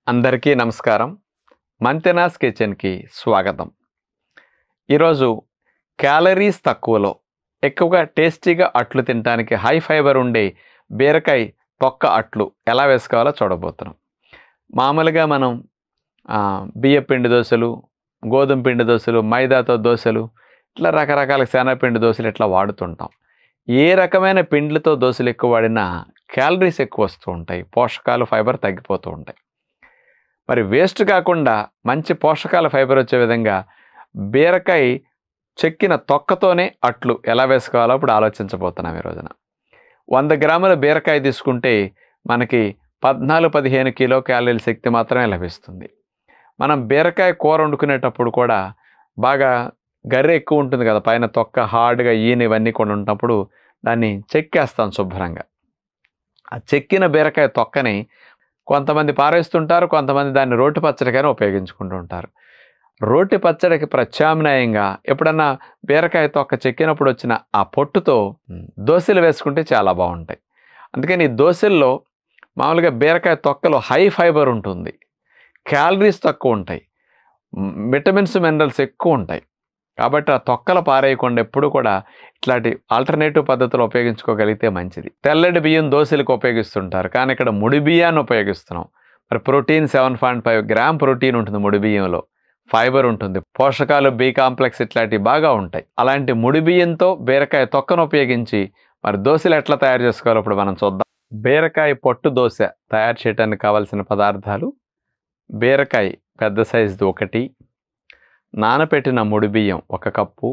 అందరికీ నమస్కారం మంతెనాస్ కిచెన్కి స్వాగతం ఈరోజు క్యాలరీస్ తక్కువలో ఎక్కువగా టేస్టీగా అట్లు తినడానికి హై ఫైబర్ ఉండే బీరకాయ తొక్క అట్లు ఎలా వేసుకోవాలో చూడబోతున్నాం మామూలుగా మనం ఆ, బియ్య పిండి దోశలు గోధుమ పిండి దోశలు మైదాతో దోశలు ఇట్లా రకరకాల శనగపిండి దోశలు ఇట్లా వాడుతుంటాం ఏ రకమైన పిండిలతో దోశలు ఎక్కువ వాడినా క్యాలరీస్ ఎక్కువ వస్తూ ఉంటాయి పోషకాలు ఫైబర్ తగ్గిపోతూ ఉంటాయి మరి వేస్ట్ కాకుండా మంచి పోషకాల ఫైబర్ వచ్చే విధంగా బీరకాయ చెక్కిన తొక్కతోనే అట్లు ఎలా వేసుకోవాలో ఇప్పుడు ఆలోచించబోతున్నాం ఈ రోజున వంద గ్రాముల బీరకాయ తీసుకుంటే మనకి పద్నాలుగు పదిహేను కిలో క్యాలరీల శక్తి మాత్రమే లభిస్తుంది మనం బీరకాయ కూర వండుకునేటప్పుడు కూడా బాగా గర్రె ఎక్కువ ఉంటుంది కదా పైన తొక్క హార్డ్గా ఈయన ఇవన్నీ కూడా ఉన్నప్పుడు దాన్ని చెక్కేస్తాం శుభ్రంగా ఆ చెక్కిన బీరకాయ తొక్కని కొంతమంది పారేస్తుంటారు కొంతమంది దాన్ని రోటి పచ్చడికైనా ఉపయోగించుకుంటూ ఉంటారు రోటి పచ్చడికి ప్రత్యామ్నాయంగా ఎప్పుడన్నా బీరకాయ తొక్క చెక్కినప్పుడు వచ్చిన ఆ పొట్టుతో దోశలు వేసుకుంటే చాలా బాగుంటాయి అందుకని ఈ దోశల్లో మామూలుగా బీరకాయ తొక్కలో హై ఫైబర్ ఉంటుంది క్యాలరీస్ తక్కువ ఉంటాయి మ్, విటమిన్స్ మినరల్స్ ఎక్కువ ఉంటాయి కాబట్టి ఆ తొక్కలు పారేయకుండా ఎప్పుడు కూడా ఇట్లాంటి ఆల్టర్నేటివ్ పద్ధతులు ఉపయోగించుకోగలిగితే మంచిది తెల్లటి బియ్యం దోశలకు ఉపయోగిస్తుంటారు కానీ ఇక్కడ ముడి బియ్యాన్ని ఉపయోగిస్తున్నాం మరి protein seven point five gram protein ఉంటుంది ముడి బియ్యంలో ఫైబర్ ఉంటుంది పోషకాలు బి కాంప్లెక్స్ ఇట్లాంటివి బాగా ఉంటాయి అలాంటి ముడి బియ్యంతో బీరకాయ తొక్కను ఉపయోగించి మరి దోశలు ఎట్లా తయారు చేసుకోవాలో ఇప్పుడు మనం చూద్దాం బీరకాయ పొట్టు దోశ తయారు చేయడానికి కావాల్సిన పదార్థాలు బీరకాయ పెద్ద సైజుది ఒకటి నానపెట్టిన ముడి బియ్యం ఒక కప్పు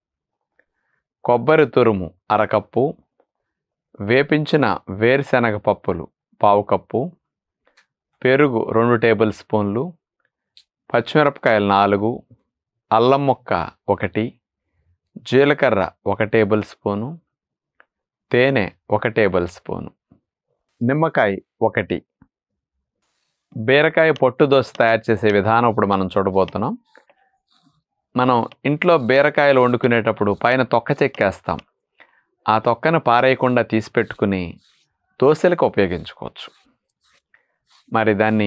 కొబ్బరి తురుము అరకప్పు వేపించిన వేరుశనగ పప్పులు పావు కప్పు పెరుగు రెండు టేబుల్ స్పూన్లు పచ్చిమిరపకాయలు నాలుగు అల్లం ముక్క ఒకటి జీలకర్ర ఒక టేబుల్ స్పూను తేనె ఒక టేబుల్ స్పూను నిమ్మకాయ ఒకటి బీరకాయ పొట్టు దోశ తయారు చేసే విధానం ఇప్పుడు మనం చూడబోతున్నాం మనం ఇంట్లో బీరకాయలు వండుకునేటప్పుడు పైన తొక్క చెక్కేస్తాం ఆ తొక్కను పారేయకుండా తీసి పెట్టుకుని దోశలకు ఉపయోగించుకోవచ్చు మరి దాన్ని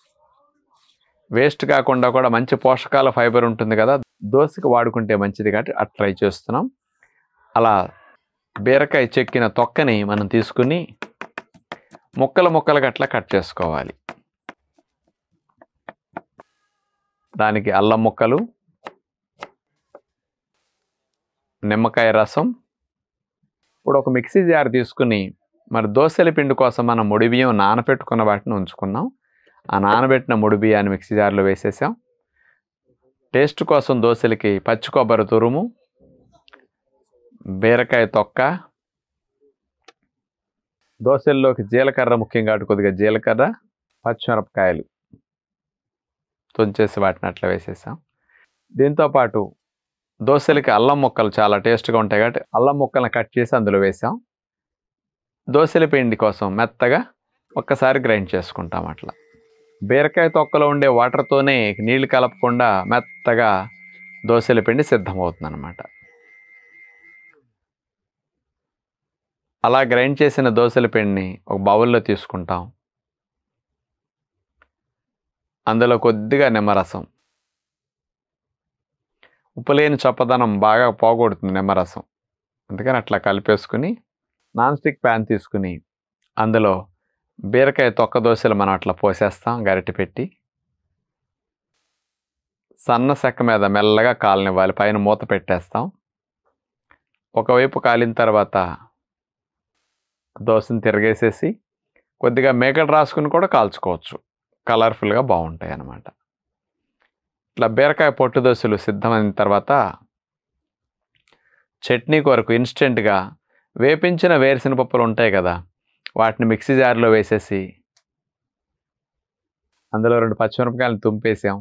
వేస్ట్ కాకుండా కూడా మంచి పోషకాల ఫైబర్ ఉంటుంది కదా దోశకు వాడుకుంటే మంచిది కాబట్టి అట్లా ట్రై చేస్తున్నాం అలా బీరకాయ చెక్కిన తొక్కని మనం తీసుకుని ముక్కలు ముక్కలుగా అట్లా కట్ చేసుకోవాలి దానికి అల్లం ముక్కలు నిమ్మకాయ రసం ఇప్పుడు ఒక మిక్సీ జార్ తీసుకుని మరి దోశల పిండి కోసం మనం ముడి బియ్యం నానబెట్టుకున్న వాటిని ఉంచుకున్నాం ఆ నానబెట్టిన ముడి బియ్యాన్ని మిక్సీ జార్లో వేసేసాం టేస్ట్ కోసం దోశలకి పచ్చి కొబ్బరి తురుము బీరకాయ తొక్క దోశల్లోకి జీలకర్ర ముఖ్యంగా అటు కొద్దిగా జీలకర్ర పచ్చిమిరపకాయలు తుంచేసి వాటిని అట్లా వేసేసాం దీంతోపాటు దోశలకి అల్లం ముక్కలు చాలా టేస్ట్గా ఉంటాయి కాబట్టి అల్లం ముక్కలను కట్ చేసి అందులో వేసాం దోశల పిండి కోసం మెత్తగా ఒక్కసారి గ్రైండ్ చేసుకుంటాం అట్లా బీరకాయ తొక్కలో ఉండే వాటర్తోనే నీళ్లు కలపకుండా మెత్తగా దోశల పిండి సిద్ధమవుతుంది అనమాట అలా గ్రైండ్ చేసిన దోశల పిండిని ఒక బౌల్లో తీసుకుంటాం అందులో కొద్దిగా నిమ్మరసం ఉప్పు లేని చప్పదనం బాగా పోగొడుతుంది నిమ్మరసం అందుకని అట్లా కలిపేసుకుని నాన్ స్టిక్ ప్యాన్ తీసుకుని అందులో బీరకాయ తొక్క దోశలు మనం అట్లా పోసేస్తాం గరిటె పెట్టి సన్న సెక్క మీద మెల్లగా కాలనివ్వాలి పైన మూత పెట్టేస్తాం ఒకవైపు కాలిన తర్వాత దోశని తిరగేసేసి కొద్దిగా మేకడ రాసుకుని కూడా కాల్చుకోవచ్చు కలర్ఫుల్గా బాగుంటాయి అన్నమాట ఇట్లా బీరకాయ పొట్టు దోశలు సిద్ధమైన తర్వాత చట్నీ కొరకు ఇన్స్టెంట్గా వేపించిన వేరుశెనగ పప్పులు ఉంటాయి కదా వాటిని మిక్సీ జార్లో వేసేసి అందులో రెండు పచ్చిమిరపకాయలు తుంపేసాం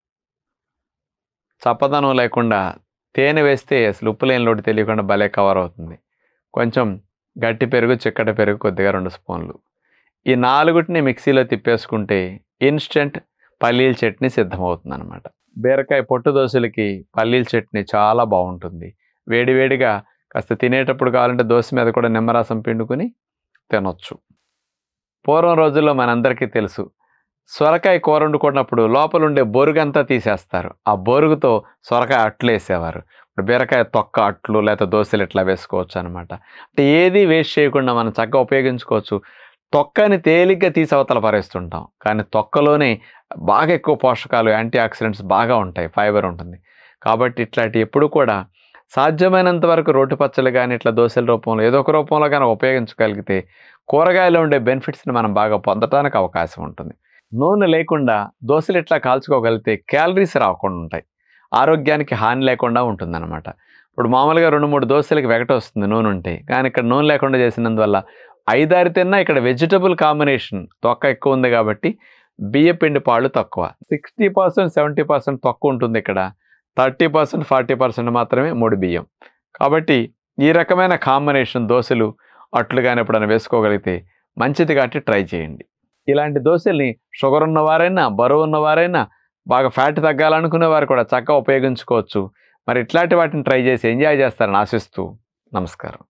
చప్పదనం లేకుండా తేనె వేస్తే అసలు ఉప్పు లేని లోటు తెలియకుండా భలే కవర్ అవుతుంది కొంచెం గట్టి పెరుగు చిక్కటి పెరుగు కొద్దిగా రెండు స్పూన్లు ఈ నాలుగుటిని మిక్సీలో తిప్పేసుకుంటే ఇన్స్టెంట్ పల్లీల చట్నీ సిద్ధమవుతుంది అనమాట బీరకాయ పొట్టు దోశలకి పల్లీల చట్నీ చాలా బాగుంటుంది వేడివేడిగా కాస్త తినేటప్పుడు కావాలంటే దోశ మీద కూడా నిమ్మరసం పిండుకుని తినొచ్చు పూర్వం రోజుల్లో మనందరికీ తెలుసు సొరకాయ కూర వండుకున్నప్పుడు లోపల ఉండే బొరుగంతా తీసేస్తారు ఆ బొరుగుతో సొరకాయ అట్లు వేసేవారు ఇప్పుడు బీరకాయ తొక్క అట్లు లేకపోతే దోశలు ఇట్లా వేసుకోవచ్చు అనమాట అంటే ఏది వేస్ట్ చేయకుండా మనం చక్కగా ఉపయోగించుకోవచ్చు తొక్కని తేలిగ్గా తీసి అవతల పరేస్తుంటాం కానీ తొక్కలోనే బాగా ఎక్కువ పోషకాలు యాంటీ ఆక్సిడెంట్స్ బాగా ఉంటాయి ఫైబర్ ఉంటుంది కాబట్టి ఇట్లాంటి ఎప్పుడు కూడా సాధ్యమైనంత వరకు రోటి పచ్చళ్ళు కానీ ఇట్లా దోశల రూపంలో ఏదో ఒక రూపంలో కానీ ఉపయోగించగలిగితే కూరగాయలో ఉండే బెనిఫిట్స్ని మనం బాగా పొందడానికి అవకాశం ఉంటుంది నూనె లేకుండా దోశలు ఇట్లా కాల్చుకోగలిగితే క్యాలరీస్ రాకుండా ఉంటాయి ఆరోగ్యానికి హాని లేకుండా ఉంటుందన్నమాట ఇప్పుడు మామూలుగా రెండు మూడు దోశలకి వెగట వస్తుంది నూనె ఉంటే కానీ ఇక్కడ నూనె లేకుండా చేసినందువల్ల ఐదారు తిన్నా ఇక్కడ వెజిటబుల్ కాంబినేషన్ తొక్క ఎక్కువ ఉంది కాబట్టి బియ్య పిండి పాళ్ళు తక్కువ సిక్స్టీ పర్సెంట్ సెవెంటీ పర్సెంట్ తక్కువ ఉంటుంది ఇక్కడ థర్టీ పర్సెంట్ ఫార్టీ పర్సెంట్ మాత్రమే ముడి బియ్యం కాబట్టి ఈ రకమైన కాంబినేషన్ దోశలు అట్లు కానీ ఎప్పుడైనా వేసుకోగలిగితే మంచిది కాబట్టి ట్రై చేయండి ఇలాంటి దోశల్ని షుగర్ ఉన్నవారైనా బరువు ఉన్నవారైనా బాగా ఫ్యాట్ తగ్గాలనుకునే వారు కూడా చక్కగా ఉపయోగించుకోవచ్చు మరి ఇట్లాంటి వాటిని ట్రై చేసి ఎంజాయ్ చేస్తారని ఆశిస్తూ నమస్కారం